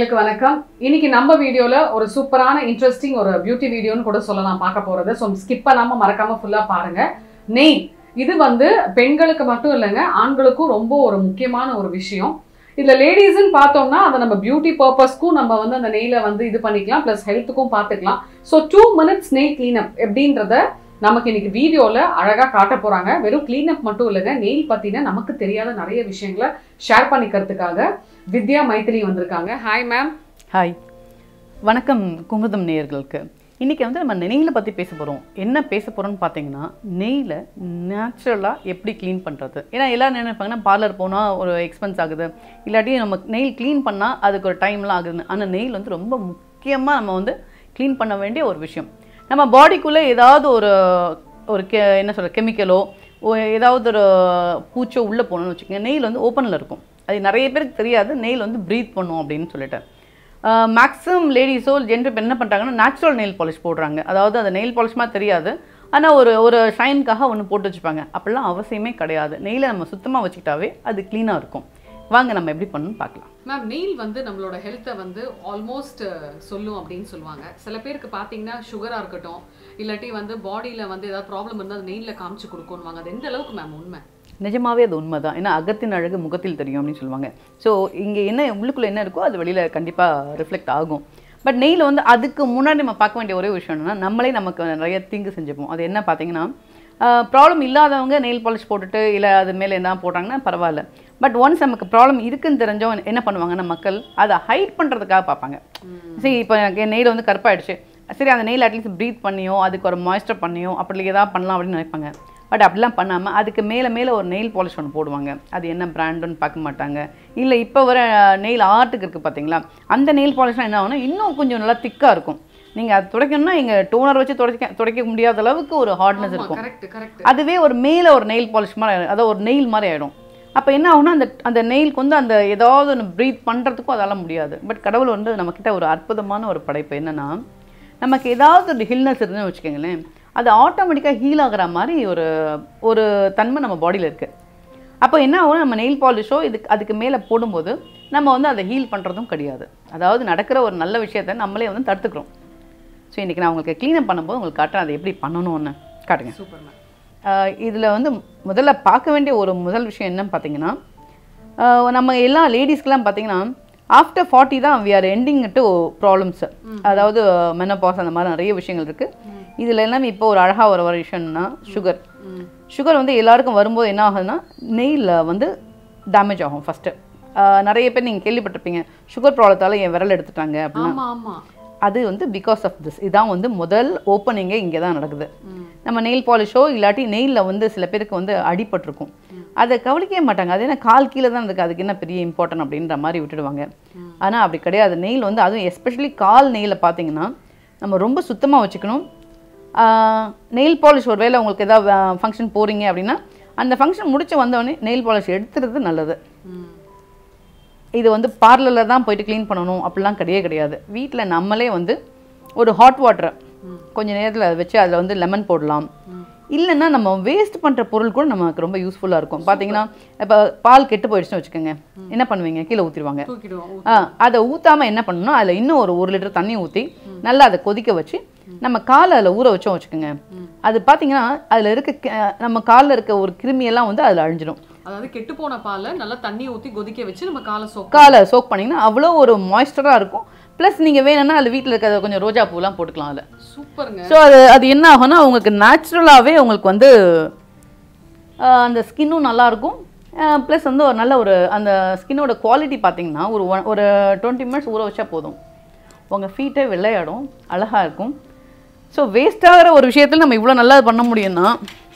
நேயர்களுக்கு வணக்கம் இன்னைக்கு நம்ம வீடியோல ஒரு சூப்பரான இன்ட்ரெஸ்டிங் ஒரு பியூட்டி வீடியோன்னு கூட சொல்லலாம் பார்க்க போறது ஸோ ஸ்கிப் பண்ணாம மறக்காம ஃபுல்லா பாருங்க நெய் இது வந்து பெண்களுக்கு மட்டும் இல்லைங்க ஆண்களுக்கும் ரொம்ப ஒரு முக்கியமான ஒரு விஷயம் இதுல லேடிஸ்ன்னு பார்த்தோம்னா அதை நம்ம பியூட்டி பர்பஸ்க்கும் நம்ம வந்து அந்த நெய்ல வந்து இது பண்ணிக்கலாம் ப்ளஸ் ஹெல்த்துக்கும் பார்த்துக்கலாம் ஸோ டூ மினிட்ஸ் நெய் கிளீனப் எப்படின்றத நமக்கு இன்னைக்கு வீடியோல அழகா காட்ட போறாங்க வெறும் கிளீனப் மட்டும் இல்லைங்க நெயில் பத்தின நமக்கு தெரியாத நிறைய விஷயங்களை ஷேர் பண்ணிக்கிறதுக்காக வித்யா மைத்திலி வந்திருக்காங்க ஹாய் மேம் ஹாய் வணக்கம் குமுதம் நேயர்களுக்கு இன்றைக்கி வந்து நம்ம நெய்யில பற்றி பேச போகிறோம் என்ன பேச போகிறோம்னு பார்த்தீங்கன்னா நெய்யில் நேச்சுரலாக எப்படி க்ளீன் பண்ணுறது ஏன்னா எல்லாரும் என்ன நினைப்பாங்கன்னா பார்லர் போனால் ஒரு எக்ஸ்பென்ஸ் ஆகுது இல்லாட்டி நம்ம நெயில் க்ளீன் பண்ணால் அதுக்கு ஒரு டைம்லாம் ஆகுதுன்னு ஆனால் நெயில் வந்து ரொம்ப முக்கியமாக நம்ம வந்து க்ளீன் பண்ண வேண்டிய ஒரு விஷயம் நம்ம பாடிக்குள்ளே ஏதாவது ஒரு ஒரு கெ என்ன சொல்ற கெமிக்கலோ ஏதாவது ஒரு பூச்சோ உள்ளே போகணும்னு வச்சுக்கோங்க நெயில் வந்து ஓப்பனில் இருக்கும் அது நிறைய பேருக்கு தெரியாது நெயில் வந்து ப்ரீத் பண்ணும் அப்படின்னு சொல்லிட்டு மேக்ஸிமம் லேடிஸோ ஜென்டர் இப்போ என்ன பண்ணுறாங்கன்னா நேச்சுரல் நெயில் பாலிஷ் போடுறாங்க அதாவது அந்த நெயில் பாலிஷ் மாதிரி தெரியாது ஆனால் ஒரு ஒரு ஷைனுக்காக ஒன்று போட்டு வச்சுப்பாங்க அப்படிலாம் அவசியமே கிடையாது நெயிலை நம்ம சுத்தமாக வச்சுக்கிட்டாவே அது க்ளீனாக இருக்கும் வாங்க நம்ம எப்படி பண்ணணும்னு பார்க்கலாம் மேம் நெயில் வந்து நம்மளோட ஹெல்த்தை வந்து ஆல்மோஸ்ட் சொல்லும் அப்படின்னு சொல்லுவாங்க சில பேருக்கு பார்த்தீங்கன்னா சுகராக இருக்கட்டும் இல்லாட்டி வந்து பாடியில் வந்து ஏதாவது ப்ராப்ளம் இருந்தால் அது நெயிலில் காமிச்சு கொடுக்கணுவாங்க அது எந்த அளவுக்கு மேம் உண்மை நிஜமாவே அது உண்மை தான் ஏன்னா அகத்தின் அழகு முகத்தில் தெரியும் அப்படின்னு சொல்லுவாங்க ஸோ இங்கே என்ன உள்ளுக்குள்ளே என்ன இருக்கோ அது வெளியில் கண்டிப்பாக ரிஃப்ளெக்ட் ஆகும் பட் நெய்யில் வந்து அதுக்கு முன்னாடி நம்ம பார்க்க வேண்டிய ஒரே விஷயம் என்னன்னா நம்மளே நமக்கு நிறைய தீங்கு செஞ்சுப்போம் அது என்ன பார்த்தீங்கன்னா ப்ராப்ளம் இல்லாதவங்க நெயில் பாலிஷ் போட்டுட்டு இல்லை அது மேலே என்ன போட்டாங்கன்னா பரவாயில்ல பட் ஒன்ஸ் நமக்கு ப்ராப்ளம் இருக்குன்னு தெரிஞ்சவங்க என்ன பண்ணுவாங்கன்னா மக்கள் அதை ஹைட் பண்ணுறதுக்காக பார்ப்பாங்க சரி இப்போ எனக்கு நெயில் வந்து கருப்பாயிடுச்சு சரி அந்த நெயில் அட்லீஸ்ட் ப்ரீத் பண்ணியோ அதுக்கு ஒரு மாய்ஸ்டர் பண்ணியோ அப்படி ஏதாவது பண்ணலாம் அப்படின்னு நினைப்பாங்க பட் அப்படிலாம் பண்ணாமல் அதுக்கு மேலே மேலே ஒரு நெயில் பாலிஷ் ஒன்று போடுவாங்க அது என்ன பிராண்டுன்னு பார்க்க மாட்டாங்க இல்லை இப்போ வர நெயில் ஆர்ட்டுக்கு இருக்குது பார்த்தீங்களா அந்த நெயில் பாலிஷ்லாம் என்ன ஆகும்னா இன்னும் கொஞ்சம் நல்லா திக்காக இருக்கும் நீங்கள் அது துடைக்கணும்னா இங்கே டோனர் வச்சு துடைக்க துடைக்க முடியாத அளவுக்கு ஒரு ஹார்ட்னஸ் இருக்கும் கரெக்ட் கரெக்ட் அதுவே ஒரு மேலே ஒரு நெயில் பாலிஷ் மாதிரி ஆயிடும். அதாவது ஒரு நெயில் மாதிரி ஆகிடும் அப்போ என்ன ஆகும்னா அந்த அந்த நெயிலுக்கு வந்து அந்த ஏதாவது ஒன்று ப்ரீத் பண்ணுறதுக்கும் அதெல்லாம் முடியாது பட் கடவுள் வந்து நம்மக்கிட்ட ஒரு அற்புதமான ஒரு படைப்பு என்னென்னா நமக்கு ஏதாவது ஒரு ஹில்னஸ் இருந்துன்னு வச்சுக்கோங்களேன் அது ஆட்டோமேட்டிக்காக ஹீல் ஆகுற மாதிரி ஒரு ஒரு தன்மை நம்ம பாடியில் இருக்குது அப்போ என்ன ஆகும் நம்ம நெயில் பாலிஷோ இதுக்கு அதுக்கு மேலே போடும்போது நம்ம வந்து அதை ஹீல் பண்ணுறதும் கிடையாது அதாவது நடக்கிற ஒரு நல்ல விஷயத்தை நம்மளே வந்து தடுத்துக்கிறோம் ஸோ இன்றைக்கி நான் உங்களுக்கு க்ளீனப் பண்ணும்போது உங்களுக்கு காட்டுறேன் அதை எப்படி பண்ணணும்னு காட்டுங்க சூப்பர் மேம் இதில் வந்து முதல்ல பார்க்க வேண்டிய ஒரு முதல் விஷயம் என்னன்னு பார்த்தீங்கன்னா ஆஹ் நம்ம எல்லா லேடிஸ்க்கெலாம் பார்த்தீங்கன்னா ஆஃப்டர் ஃபார்ட்டி தான் we are ending to problems அதாவது மெனபாஸ் அந்த மாதிரி நிறைய விஷயங்கள் இருக்குது இதில் எல்லாமே இப்போ ஒரு அழகாக ஒரு ஒரு விஷயம்னா சுகர் சுகர் வந்து எல்லாருக்கும் வரும்போது என்ன ஆகுதுன்னா நெய்யில் வந்து டேமேஜ் ஆகும் ஃபஸ்ட்டு நிறைய பேர் நீங்கள் கேள்விப்பட்டிருப்பீங்க சுகர் ப்ராப்ளத்தால் என் விரல் எடுத்துட்டாங்க அப்படின்னா ஆமா ஆமா அது வந்து பிகாஸ் ஆஃப் திஸ் இதான் வந்து முதல் ஓப்பனிங்கே இங்கே தான் நடக்குது நம்ம நெயில் பாலிஷோ இல்லாட்டி நெயிலில் வந்து சில பேருக்கு வந்து அடிபட்டிருக்கும் அதை கவனிக்கவே மாட்டாங்க அது என்ன கால் கீழே தான் இருக்குது அதுக்கு என்ன பெரிய இம்பார்ட்டன்ட் அப்படின்ற மாதிரி விட்டுடுவாங்க ஆனால் அப்படி கிடையாது நெயில் வந்து அதுவும் எஸ்பெஷலி கால் நெயிலை பார்த்தீங்கன்னா நம்ம ரொம்ப சுத்தமாக வச்சுக்கணும் நெயில் பாலிஷ் ஒருவேளை உங்களுக்கு ஏதாவது ஃபங்க்ஷன் போகிறீங்க அப்படின்னா அந்த ஃபங்க்ஷன் முடிச்சு வந்தோடனே நெயில் பாலிஷ் எடுத்துறது நல்லது ம் இது வந்து பார்லரில் தான் போயிட்டு க்ளீன் பண்ணணும் அப்படிலாம் கிடையவே கிடையாது வீட்டில் நம்மளே வந்து ஒரு ஹாட் வாட்டரை கொஞ்ச நேரத்தில் அதை வச்சு அதில் வந்து லெமன் போடலாம் இல்லைன்னா நம்ம வேஸ்ட் பண்ணுற பொருள் கூட நமக்கு ரொம்ப யூஸ்ஃபுல்லாக இருக்கும் பார்த்தீங்கன்னா இப்போ பால் கெட்டு போயிடுச்சுன்னு வச்சுக்கோங்க என்ன பண்ணுவீங்க கீழே ஊற்றிடுவாங்க தூக்கிடுவோம் ஆ அதை ஊற்றாமல் என்ன பண்ணணும்னா அதில் இன்னும் ஒரு ஒரு லிட்டர் தண்ணி ஊற்றி நல்லா அதை கொதிக்க வச்சு நம்ம காலை அதில் ஊற வச்சோம் வச்சுக்கோங்க அது பார்த்தீங்கன்னா அதில் இருக்க கி- நம்ம காலில் இருக்க ஒரு கிருமியெல்லாம் வந்து அதில் அழிஞ்சிடும் அதாவது கெட்டு போன பாலை நல்லா தண்ணி ஊத்தி கொதிக்க வச்சு நம்ம காலை சோக் காலை சோக் பண்ணிங்கன்னா அவ்வளோ ஒரு மாய்ஸ்டராக இருக்கும் ப்ளஸ் நீங்கள் வேணும்னா அதில் வீட்டில் இருக்கிற கொஞ்சம் ரோஜா பூலாம் போட்டுக்கலாம் அதில் சூப்பருங்க ஸோ அது அது என்ன ஆகும்னா உங்களுக்கு நேச்சுரலாகவே உங்களுக்கு வந்து ஆஹ், அந்த ஸ்கின்னும் நல்லாயிருக்கும் ப்ளஸ் வந்து ஒரு நல்ல ஒரு அந்த ஸ்கின்னோட குவாலிட்டி பார்த்தீங்கன்னா ஒரு ஒன் ஒரு டுவெண்ட்டி மினிட்ஸ் ஊற வச்சா போதும் உங்கள் ஃபீட்டே வெள்ளையாடும் அழகாக இருக்கும் ஸோ வேஸ்ட் ஆகிற ஒரு விஷயத்தில் நம்ம இவ்வளோ நல்லா பண்ண முடியும்னா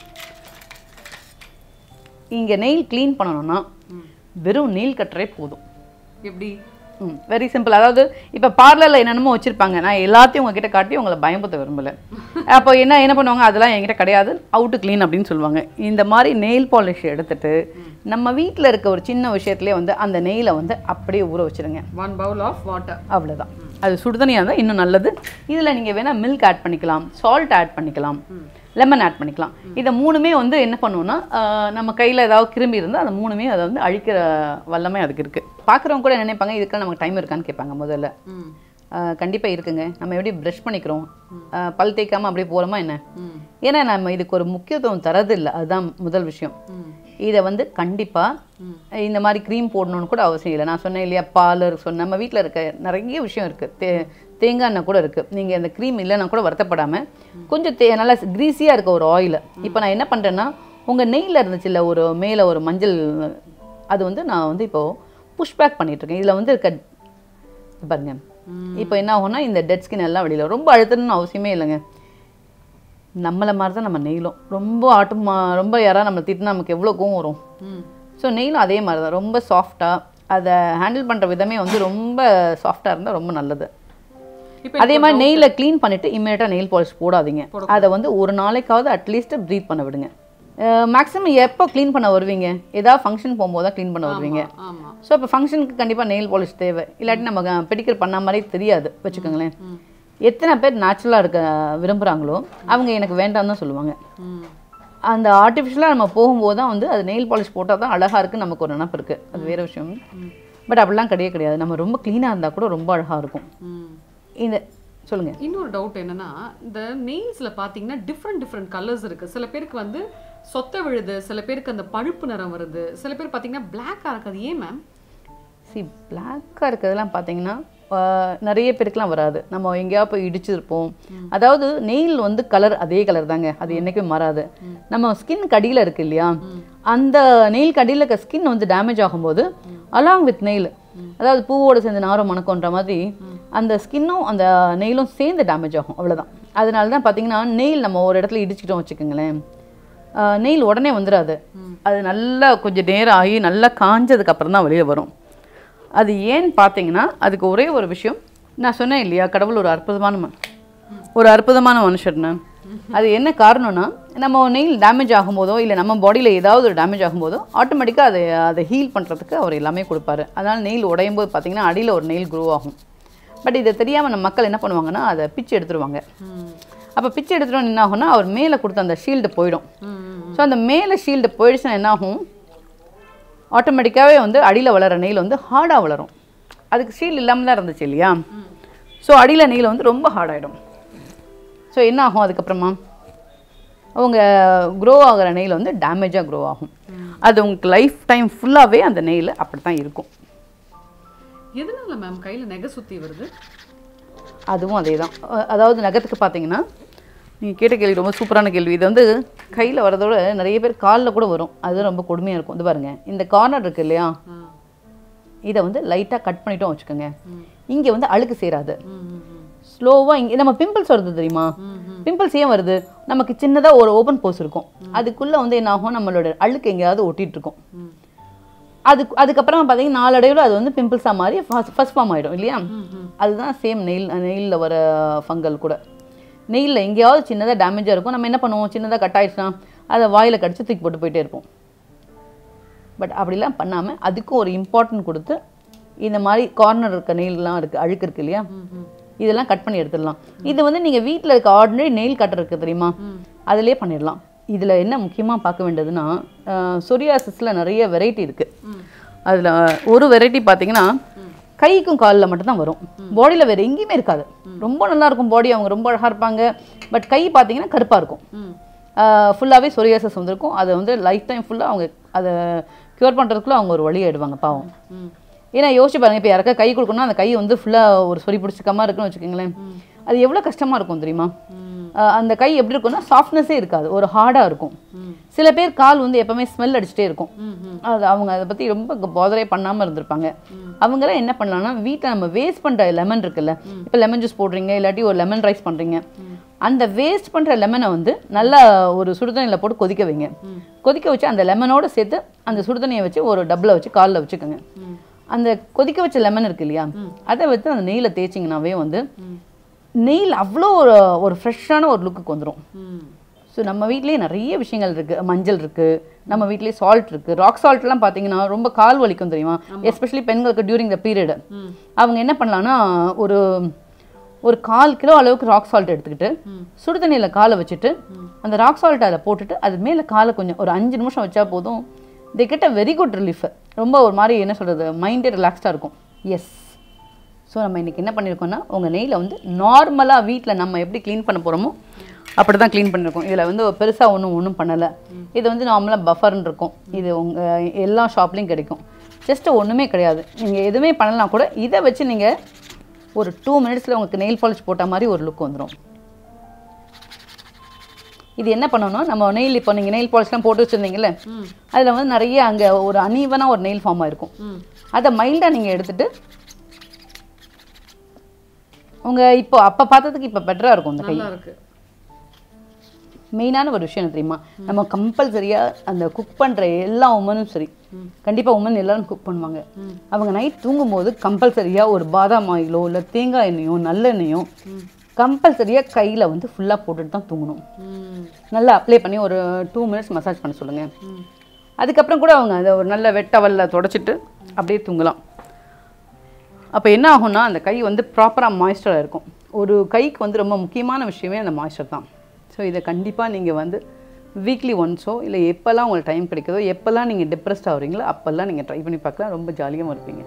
இங்கே நெயில் க்ளீன் பண்ணணும்னா வெறும் நெயில் கட்டரே போதும் எப்படி ம் வெரி சிம்பிள் அதாவது இப்போ பார்லரில் என்னென்னமோ வச்சுருப்பாங்க நான் எல்லாத்தையும் உங்ககிட்ட காட்டி உங்களை பயம்படுத்த விரும்பலை அப்போ என்ன என்ன பண்ணுவாங்க அதெல்லாம் என்கிட்ட கிடையாது அவுட்டு க்ளீன் அப்படின்னு சொல்லுவாங்க இந்த மாதிரி நெயில் பாலிஷ் எடுத்துட்டு நம்ம வீட்டில் இருக்க ஒரு சின்ன விஷயத்துலேயே வந்து அந்த நெயிலை வந்து அப்படியே ஊற வச்சிருங்க ஒன் பவுல் ஆஃப் வாட்டர் அவ்வளோதான் அது சுடுதண்ணியாக இருந்தால் இன்னும் நல்லது இதில் நீங்கள் வேணால் மில்க் ஆட் பண்ணிக்கலாம் சால்ட் ஆட் பண்ணிக்கலாம் லெமன் ஆட் பண்ணிக்கலாம் இதை மூணுமே வந்து என்ன பண்ணுவோம்னா ஆஹ், நம்ம கையில் ஏதாவது கிரும்பி இருந்தால் அந்த மூணுமே அதை வந்து அழிக்கிற வல்லமை அதுக்கு இருக்குது பார்க்குறவங்க கூட என்ன நினைப்பாங்க இதுக்கெல்லாம் நமக்கு டைம் இருக்கான்னு கேட்பாங்க முதல்ல ம் கண்டிப்பாக இருக்குங்க நம்ம எப்படி ப்ரஷ் பண்ணிக்கிறோம் ஆஹ், பல் தேய்க்காம அப்படியே போகிறோமா என்ன ம் ஏன்னா நம்ம இதுக்கு ஒரு முக்கியத்துவம் தரது இல்லை அதுதான் முதல் விஷயம் ம் இதை வந்து கண்டிப்பாக இந்த மாதிரி க்ரீம் போடணும்னு கூட அவசியம் இல்லை நான் சொன்னேன் இல்லையா பால் சொன்ன நம்ம வீட்டில் இருக்க நிறைய விஷயம் இருக்குது தே தேங்காய் எண்ணெய் கூட இருக்குது நீங்கள் அந்த க்ரீம் இல்லைன்னா கூட வருத்தப்படாமல் கொஞ்சம் தே நல்லா க்ரீஸியாக இருக்க ஒரு ஆயில் இப்போ நான் என்ன பண்ணுறேன்னா உங்கள் நெய்யில் இருந்துச்சுல்ல ஒரு மேலே ஒரு மஞ்சள் அது வந்து நான் வந்து இப்போது புஷ் பேக் பண்ணிகிட்ருக்கேன் இதில் வந்து இருக்க இது பாருங்க இப்போ என்ன ஆகும்னா இந்த டெட் ஸ்கின் எல்லாம் வெளியில் ரொம்ப அழுத்தணும்னு அவசியமே இல்லைங்க நம்மளை மாதிரி தான் நம்ம நெய்லும் ரொம்ப ஆட்டும் ரொம்ப யாராவது நம்ம திட்டினா நமக்கு எவ்வளோ கோவம் வரும் ம் ஸோ நெயிலும் அதே மாதிரி தான் ரொம்ப சாஃப்டாக அதை ஹேண்டில் பண்ணுற விதமே வந்து ரொம்ப சாஃப்டாக இருந்தால் ரொம்ப நல்லது இப்போ அதே மாதிரி நெயில க்ளீன் பண்ணிட்டு இம்மீடியட்டாக நெயில் பாலிஷ் போடாதீங்க அதை வந்து ஒரு நாளைக்காவது அட்லீஸ்ட் ப்ரீத் பண்ண விடுங்க மேக்ஸிமம் எப்போ க்ளீன் பண்ண வருவீங்க ஏதாவது ஃபங்க்ஷன் போகும்போது தான் க்ளீன் பண்ண வருவீங்க ஆமா ஸோ அப்போ ஃபங்க்ஷனுக்கு கண்டிப்பாக நெயில் பாலிஷ் தேவை இல்லாட்டி நம்ம பெடிக்கர் பண்ண மாதிரி தெரியாது வச்சுக்கோங்களேன் எத்தனை பேர் நேச்சுரலாக இருக்க விரும்புகிறாங்களோ அவங்க எனக்கு வேண்டாம்னு தான் சொல்லுவாங்க ம் அந்த ஆர்டிஃபிஷியலாக நம்ம போகும்போது தான் வந்து அது நெயில் பாலிஷ் போட்டால் தான் அழகாக இருக்குன்னு நமக்கு ஒரு நினப்பு இருக்குது அது வேறு விஷயம் பட் அப்படிலாம் கிடையவே கிடையாது நம்ம ரொம்ப க்ளீனாக இருந்தால் கூட ரொம்ப அழகாக இருக்கும் ம் இந்த சொல்லுங்கள் இன்னொரு டவுட் என்னன்னா இந்த நெயில்ஸ்ல பாத்தீங்கன்னா டிஃப்ரெண்ட் டிஃப்ரெண்ட் கலர்ஸ் இருக்கு சில பேருக்கு வந்து சொத்த விழுது சில பேருக்கு அந்த பழுப்பு நிறம் வருது சில பேர் பாத்தீங்கன்னா பிளாக்கா இருக்கு அது ஏன் மேம் சி பிளாக்காக இருக்கிறதெல்லாம் பார்த்தீங்கன்னா ஆஹ், நிறைய பேருக்குலாம் வராது நம்ம எங்கேயாவது போய் இடிச்சிருப்போம் அதாவது நெயில் வந்து கலர் அதே கலர் தாங்க அது என்றைக்கும் மாறாது நம்ம ஸ்கின் கடியில் இருக்கு இல்லையா அந்த நெயில் கடியில் இருக்க ஸ்கின் வந்து டேமேஜ் ஆகும்போது அலாங் வித் நெயில் அதாவது பூவோடு சேர்ந்து நாரும் மணக்கன்ற மாதிரி அந்த ஸ்கின்னும் அந்த நெயிலும் சேர்ந்து டேமேஜ் ஆகும் அவ்வளவுதான் அதனால தான் பார்த்தீங்கன்னா நெயில் நம்ம ஒரு இடத்துல இடிச்சிட்டோம் வச்சுக்கோங்களேன் நெயில் உடனே வந்துடாது அது நல்லா கொஞ்சம் நேரம் ஆகி நல்லா காஞ்சதுக்கு அப்புறம் தான் வெளியே வரும் அது ஏன்னு பார்த்தீங்கன்னா அதுக்கு ஒரே ஒரு விஷயம் நான் சொன்னேன் இல்லையா கடவுள் ஒரு அற்புதமான ம- ஒரு அற்புதமான மனுஷர்னு அது என்ன காரணம்னா நம்ம நெயில் டேமேஜ் ஆகும்போதோ இல்லை நம்ம பாடியில் ஏதாவது ஒரு டேமேஜ் ஆகும்போதோ ஆட்டோமேட்டிக்காக அதை அதை ஹீல் பண்ணுறதுக்கு அவர் எல்லாமே கொடுப்பாரு அதனால் நெயில் உடையும் போது பார்த்தீங்கன்னா அடியில் ஒரு நெயில் க்ரோ ஆகும் பட் இதை தெரியாமல் நம்ம மக்கள் என்ன பண்ணுவாங்கன்னா அதை பிச்சு எடுத்துருவாங்க அப்போ பிச்சு எடுத்துட்டோம் என்ன ஆகும்னா அவர் மேலே கொடுத்த அந்த ஷீல்டு போயிடும் ஸோ அந்த மேலே ஷீல்டு போயிடுச்சுன்னா என்ன ஆகும் ஆட்டோமேட்டிக்காகவே வந்து அடியில் வளர நெயில் வந்து ஹார்டாக வளரும் அதுக்கு ஷீல்டு இல்லாமல் தான் இருந்துச்சு இல்லையா ஸோ அடியில் நெயில் வந்து ரொம்ப ஹார்டாயிடும் ஸோ என்ன ஆகும் அதுக்கப்புறமா அவங்க க்ரோ ஆகிற நெயில் வந்து டேமேஜாக க்ரோ ஆகும் அது உங்களுக்கு லைஃப் டைம் ஃபுல்லாகவே அந்த நெயில் அப்படி தான் இருக்கும் எதனால மேம் கையில நெகை சுத்தி வருது அதுவும் அதே தான் அதாவது நகத்துக்கு பார்த்தீங்கன்னா நீங்கள் கேட்ட கேள்வி ரொம்ப சூப்பரான கேள்வி இது வந்து கையில் வரதோட நிறைய பேர் காலில் கூட வரும் அது ரொம்ப கொடுமையாக இருக்கும் இது பாருங்க இந்த கார்னர் இருக்கு இல்லையா ஆ. இதை வந்து லைட்டாக கட் பண்ணிட்டோம் வச்சுக்கோங்க இங்கே வந்து அழுக்கு சேராது ம், ம், ம். ஸ்லோவாக இங்கே நம்ம பிம்பிள்ஸ் வருது தெரியுமா ம், ம். பிம்பிள்ஸ் ஏன் வருது நமக்கு சின்னதாக ஒரு ஓப்பன் போஸ் இருக்கும் அதுக்குள்ளே வந்து என்ன ஆகும் நம்மளோட அழுக்கு எங்கேயாவது ஒட்டிட்டு இருக்கும் ம். அதுக்கு அதுக்கப்புறம் பார்த்தீங்கன்னா நாளடைவில் அது வந்து பிம்பிள்ஸாக மாறி ஃபர்ஸ்ட் ஃபார்ம் ஆகிடும் இல்லையா ம், ம். அதுதான் சேம் நெயில் நெயிலில் வர ஃபங்கல் கூட நெயிலில் எங்கேயாவது சின்னதாக டேமேஜாக இருக்கும் நம்ம என்ன பண்ணுவோம் சின்னதாக கட் ஆயிடுச்சுன்னா அதை வாயில் கடிச்சு தூக்கி போட்டு போயிட்டே இருப்போம் பட் அப்படிலாம் பண்ணாமல் அதுக்கும் ஒரு இம்பார்ட்டன்ட் கொடுத்து இந்த மாதிரி கார்னர் இருக்க நெயில்லாம் இருக்குது அழுக்கு இருக்கு இல்லையா ம், ம். இதெல்லாம் கட் பண்ணி எடுத்துடலாம் இது வந்து நீங்கள் வீட்டில் இருக்க ஆர்டினரி நெயில் கட்டர் இருக்குது தெரியுமா அதிலே பண்ணிடலாம் இதில் என்ன முக்கியமாக பார்க்க வேண்டியதுன்னா சொரியாசிஸில் நிறைய வெரைட்டி இருக்குது ம். அதில் ஒரு வெரைட்டி பார்த்தீங்கன்னா கைக்கும் காலில் மட்டும்தான் வரும் பாடியில் வேறு எங்கேயுமே இருக்காது ரொம்ப நல்லா இருக்கும் பாடி அவங்க ரொம்ப அழகாக இருப்பாங்க பட் கை பார்த்தீங்கன்னா கருப்பாக இருக்கும் ம். ஃபுல்லாகவே சொரியாசஸ் வந்திருக்கும் அதை வந்து லைஃப் டைம் ஃபுல்லாக அவங்க அதை க்யூர் பண்ணுறதுக்குள்ள அவங்க ஒரு வழி ஆயிடுவாங்க பாவம் ம். ஏன்னா யோசிச்சு பாருங்க இப்போ யாருக்கா கை கொடுக்கணும்னா அந்த கை வந்து ஃபுல்லாக ஒரு சொறி பிடிச்சிக்காம இருக்குன்னு வச்சுக்கோங்களேன் அது எவ்வளோ கஷ்டமாக இருக்கும் தெரியுமா ம். அஹ் அந்த கை எப்படி இருக்கும்னா சாஃப்ட்னஸே இருக்காது ஒரு ஹார்டாக இருக்கும் ம். சில பேர் கால் வந்து எப்பவுமே ஸ்மெல் அடிச்சுட்டே இருக்கும் ம், ம். அது அவங்க அதை பற்றி ரொம்ப போதரே பண்ணாமல் இருந்திருப்பாங்க அவங்களாம் என்ன பண்ணலாம்னா வீட்டில் நம்ம வேஸ்ட் பண்ணுற லெமன் இருக்குல்ல இப்போ லெமன் ஜூஸ் போடுறீங்க இல்லாட்டி ஒரு லெமன் ரைஸ் பண்ணுறீங்க அந்த வேஸ்ட் பண்ணுற லெமனை வந்து நல்லா ஒரு சுடுதண்ணியில் போட்டு கொதிக்க வைங்க கொதிக்க வச்சு அந்த லெமனோட சேர்த்து அந்த சுடுதண்ணியை வச்சு ஒரு டப்பில் வச்சு காலில் வச்சுக்கோங்க அந்த கொதிக்க வச்ச லெமன் இருக்கு இல்லையா அதை வச்சு அந்த நெய்யில் தேய்ச்சிங்கனாவே வந்து நெயில் அவ்வளோ ஒரு ஒரு ஃப்ரெஷ்ஷான ஒரு லுக்குக்கு வந்துடும் ம். ஸோ நம்ம வீட்லேயே நிறைய விஷயங்கள் இருக்குது மஞ்சள் இருக்குது நம்ம வீட்லேயே சால்ட் இருக்குது ராக் சால்ட்லாம் பார்த்தீங்கன்னா ரொம்ப கால் வலிக்கும் தெரியுமா எஸ்பெஷலி பெண்களுக்கு டியூரிங் த பீரியட் ம். அவங்க என்ன பண்ணலான்னா ஒரு ஒரு கால் கிலோ அளவுக்கு ராக் சால்ட் எடுத்துக்கிட்டு சுடு தண்ணியில் காலை வச்சுட்டு அந்த ராக் சால்ட் அதில் போட்டுட்டு அது மேலே காலை கொஞ்சம் ஒரு அஞ்சு நிமிஷம் வச்சா போதும் they get a very good relief ரொம்ப ஒரு மாதிரி என்ன சொல்கிறது மைண்டே ரிலாக்ஸ்டாக இருக்கும் எஸ் ஸோ நம்ம இன்றைக்கி என்ன பண்ணியிருக்கோம்னா உங்கள் நெய்யில் வந்து நார்மலாக வீட்டில் நம்ம எப்படி க்ளீன் பண்ண போகிறோமோ அப்படி தான் க்ளீன் பண்ணியிருக்கோம் இதில் வந்து பெருசாக ஒன்றும் ஒன்றும் பண்ணலை இது வந்து நார்மலாக பஃபர்னு இருக்கும் இது உங்கள் எல்லா ஷாப்லேயும் கிடைக்கும் ஜஸ்ட் ஒன்றுமே கிடையாது நீங்கள் எதுவுமே பண்ணலாம் கூட இதை வச்சு நீங்கள் ஒரு டூ மினிட்ஸில் உங்களுக்கு நெயில் பாலிஷ் போட்ட மாதிரி ஒரு லுக் வந்துடும் இது என்ன பண்ணணும் நம்ம நெயில் இப்போ நீங்கள் நெயில் பாலிஷ்லாம் போட்டு வச்சுருந்தீங்கல்ல அதில் வந்து நிறைய அங்கே ஒரு அனீவனாக ஒரு நெயில் ஃபார்ம் ஆயிருக்கும் அதை மைல்டாக நீங்கள் எடுத்துட்டு உங்கள் இப்போ அப்போ பார்த்ததுக்கு இப்போ பெட்டராக இருக்கும் அந்த கை நல்லா இருக்கு மெயினான ஒரு விஷயம் என்ன தெரியுமா நம்ம கம்பல்சரியாக அந்த குக் பண்ணுற எல்லா உமனும் சரி கண்டிப்பாக உமன் எல்லாரும் குக் பண்ணுவாங்க அவங்க நைட் தூங்கும்போது கம்பல்சரியாக ஒரு பாதாம் ஆயிலோ இல்லை தேங்காய் எண்ணெயோ நல்லெண்ணெயோ கம்பல்சரியாக கையில் வந்து ஃபுல்லாக போட்டுட்டு தான் தூங்கணும் ம். நல்லா அப்ளை பண்ணி ஒரு டூ மினிட்ஸ் மசாஜ் பண்ண சொல்லுங்கள் அதுக்கப்புறம் கூட அவங்க அதை ஒரு நல்ல வெட்டவலில் தொடச்சிட்டு அப்படியே தூங்கலாம் அப்போ என்ன ஆகும்னா அந்த கை வந்து ப்ராப்பராக மாய்ஸ்டராக இருக்கும் ஒரு கைக்கு வந்து ரொம்ப முக்கியமான விஷயமே அந்த மாய்ஸ்டர் தான் ஸோ இதை கண்டிப்பாக நீங்கள் வந்து வீக்லி ஒன்ஸோ இல்லை எப்போல்லாம் உங்களுக்கு டைம் கிடைக்குதோ எப்போல்லாம் நீங்கள் டிப்ரெஸ்ட் ஆகுறீங்களோ அப்போல்லாம் நீங்கள் ட்ரை பண்ணி பார்க்கலாம் ரொம்ப ஜாலியாக இருப்பீங்க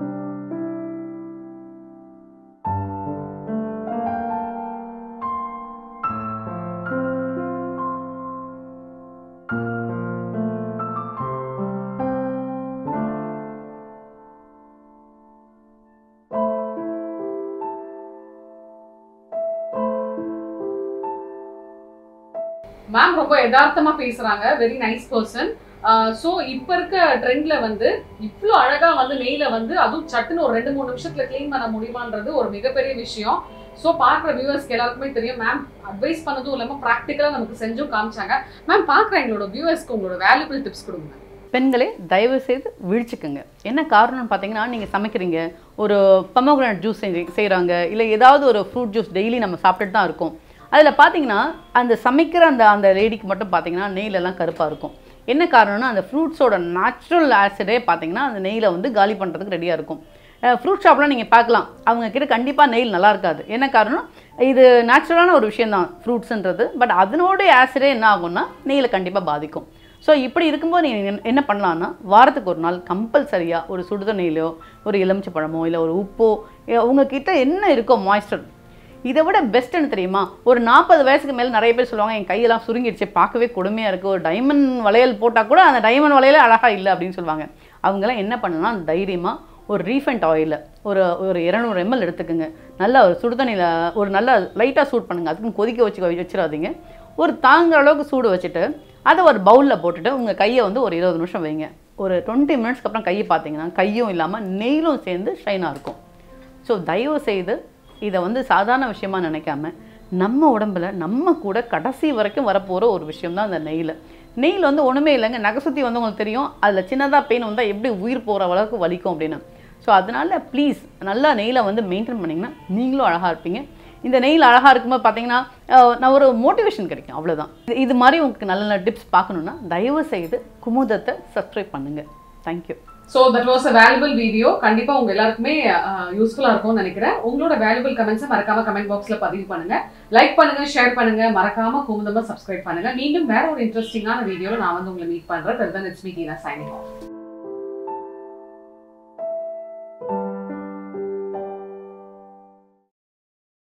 மேம் ரொம்ப யதார்த்தமா பேசுறாங்க வெரி நைஸ் பர்சன் ஸோ இப்போ இருக்க ட்ரெண்ட்ல வந்து இவ்வளோ அழகா வந்து நெய்ல வந்து அதுவும் சட்டுன்னு ஒரு ரெண்டு மூணு நிமிஷத்துல க்ளீன் பண்ண முடியுமான்றது ஒரு மிகப்பெரிய விஷயம் ஸோ பார்க்குற வியூவர்ஸ்க்கு எல்லாருக்குமே தெரியும் மேம் அட்வைஸ் பண்ணதும் இல்லாமல் ப்ராக்டிக்கலாக நமக்கு செஞ்சும் காமிச்சாங்க மேம் பார்க்குற எங்களோட வியூவர்ஸ்க்கு உங்களோட வேல்யூபிள் டிப்ஸ் கொடுங்க பெண்களே தயவு செய்து விழிச்சுக்கோங்க என்ன காரணம்னு பார்த்தீங்கன்னா நீங்கள் சமைக்கிறீங்க ஒரு பமோகிரானட் ஜூஸ் செய்கிறாங்க இல்லை ஏதாவது ஒரு ஃப்ரூட் ஜூஸ் டெய்லி நம்ம சாப்பிட்டுட்டு தான் இருக்கோம் அதில் பார்த்தீங்கன்னா அந்த சமைக்கிற அந்த அந்த லேடிக்கு மட்டும் பார்த்தீங்கன்னா நெய்லெல்லாம் கருப்பாக இருக்கும் என்ன காரணம்னா அந்த ஃப்ரூட்ஸோட நேச்சுரல் ஆசிடே பார்த்தீங்கன்னா அந்த நெய்யில் வந்து காலி பண்ணுறதுக்கு ரெடியாக இருக்கும் ஃப்ரூட் ஷாப்லாம் நீங்கள் பார்க்கலாம் அவங்க கிட்ட கண்டிப்பாக நெயில் நல்லா இருக்காது என்ன காரணம் இது நேச்சுரலான ஒரு விஷயம் தான் ஃப்ரூட்ஸுன்றது பட் அதனோட ஆசிடே என்ன ஆகும்னா நெய்யில் கண்டிப்பாக பாதிக்கும் ஸோ இப்படி இருக்கும்போது நீங்கள் என்ன பண்ணலான்னா வாரத்துக்கு ஒரு நாள் கம்பல்சரியாக ஒரு சுடுதண்ணிலையோ ஒரு எலுமிச்சை பழமோ இல்லை ஒரு உப்போ இல்ல உங்ககிட்ட என்ன இருக்கோ மாய்ஸ்டர் இதை விட பெஸ்ட்டுன்னு தெரியுமா ஒரு நாற்பது வயசுக்கு மேலே நிறைய பேர் சொல்லுவாங்க என் கையெல்லாம் சுருங்கிடுச்சு பார்க்கவே கொடுமையாக இருக்குது ஒரு டைமண்ட் வளையல் போட்டால் கூட அந்த டைமண்ட் வளையலே அழகாக இல்லை அப்படின்னு சொல்லுவாங்க அவங்கெல்லாம் என்ன பண்ணலாம் தைரியமாக ஒரு ரீஃபண்ட் ஆயிலில் ஒரு ஒரு இரநூறு எம்எல் எடுத்துக்கோங்க நல்லா ஒரு சுடுதண்ணியில் ஒரு நல்லா லைட்டாக சூட் பண்ணுங்கள் அதுக்குன்னு கொதிக்க வச்சு வச்சிடாதீங்க ஒரு தாங்குற அளவுக்கு சூடு வச்சுட்டு அதை ஒரு பவுலில் போட்டுட்டு உங்கள் கையை வந்து ஒரு இருபது நிமிஷம் வைங்க ஒரு டுவெண்ட்டி மினிட்ஸ்க்கு அப்புறம் கையை பார்த்தீங்கன்னா கையும் இல்லாமல் நெயிலும் சேர்ந்து ஷைனாக இருக்கும் ஸோ தயவு செய்து இதை வந்து சாதாரண விஷயமா நினைக்காம நம்ம உடம்புல நம்ம கூட கடைசி வரைக்கும் வரப்போகிற ஒரு விஷயம் தான் அந்த நெய்யில் நெய்யில் வந்து ஒன்றுமே இல்லைங்க நகை சுற்றி வந்து உங்களுக்கு தெரியும் அதில் சின்னதாக பெயின் வந்தால் எப்படி உயிர் போகிற அளவுக்கு வலிக்கும் அப்படின்னு ஸோ அதனால ப்ளீஸ் நல்லா நெய்யில் வந்து மெயின்டைன் பண்ணிங்கன்னா நீங்களும் அழகாக இருப்பீங்க இந்த நெயில் அழகாக இருக்கும்போது பார்த்தீங்கன்னா அஹ், நான் ஒரு மோட்டிவேஷன் கிடைக்கும் அவ்வளவுதான் இது இது மாதிரி உங்களுக்கு நல்ல நல்ல டிப்ஸ் பார்க்கணுன்னா தயவு செய்து குமுதத்தை சப்ஸ்கிரைப் பண்ணுங்கள் thank you so that was a valuable video கண்டிப்பா உங்க எல்லாருக்குமே யூஸ்ஃபுல்லா இருக்கும்னு நினைக்கிறேன் உங்களோட வேல்யூபிள் கமெண்ட்ஸை மறக்காம கமெண்ட் பாக்ஸ்ல பதிவு பண்ணுங்க லைக் பண்ணுங்க ஷேர் பண்ணுங்க மறக்காம குமுதமா சப்ஸ்கிரைப் பண்ணுங்க மீண்டும் வேற ஒரு இன்ட்ரெஸ்டிங்கான வீடியோல நான் வந்து உங்களை மீட் பண்றேன் then it's me signing of